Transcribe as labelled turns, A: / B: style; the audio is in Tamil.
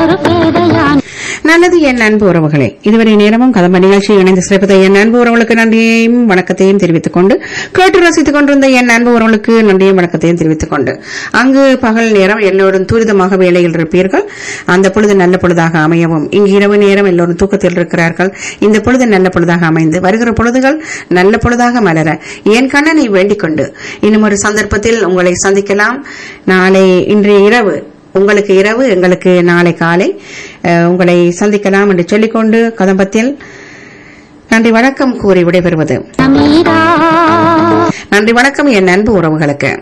A: ஒரு பேதையான்
B: நல்லது என் அன்பு உறவுகளே இதுவரை நேரமும் கதம்ப நிகழ்ச்சியில் இணைந்து சிறப்பதை என் அன்பு உறவுகளுக்கு நன்றியையும் வணக்கத்தையும் தெரிவித்துக் கொண்டு கேட்டு ரசித்துக் கொண்டிருந்த என் அன்பு உறவுகளுக்கு நன்றியும் வணக்கத்தையும் தெரிவித்துக் கொண்டு அங்கு பகல் நேரம் எல்லோரும் துரிதமாக வேலையில் இருப்பீர்கள் அந்த பொழுது நல்ல பொழுதாக அமையவும் இங்கு இரவு நேரம் எல்லோரும் தூக்கத்தில் இருக்கிறார்கள் இந்த பொழுது நல்ல பொழுதாக அமைந்து வருகிற பொழுதுகள் நல்ல பொழுதாக மலர என் கண்ணனை வேண்டிக் கொண்டு இன்னும் ஒரு சந்தர்ப்பத்தில் உங்களை சந்திக்கலாம் நாளை இன்றைய இரவு உங்களுக்கு இரவு எங்களுக்கு நாளை காலை அஹ், உங்களை சந்திக்கலாம் என்று சொல்லிக்கொண்டு கதம்பத்தில் நன்றி வணக்கம் கூறி விடைபெறுவது
A: மீரா
B: நன்றி வணக்கம் என் அன்பு உறவுகளுக்கு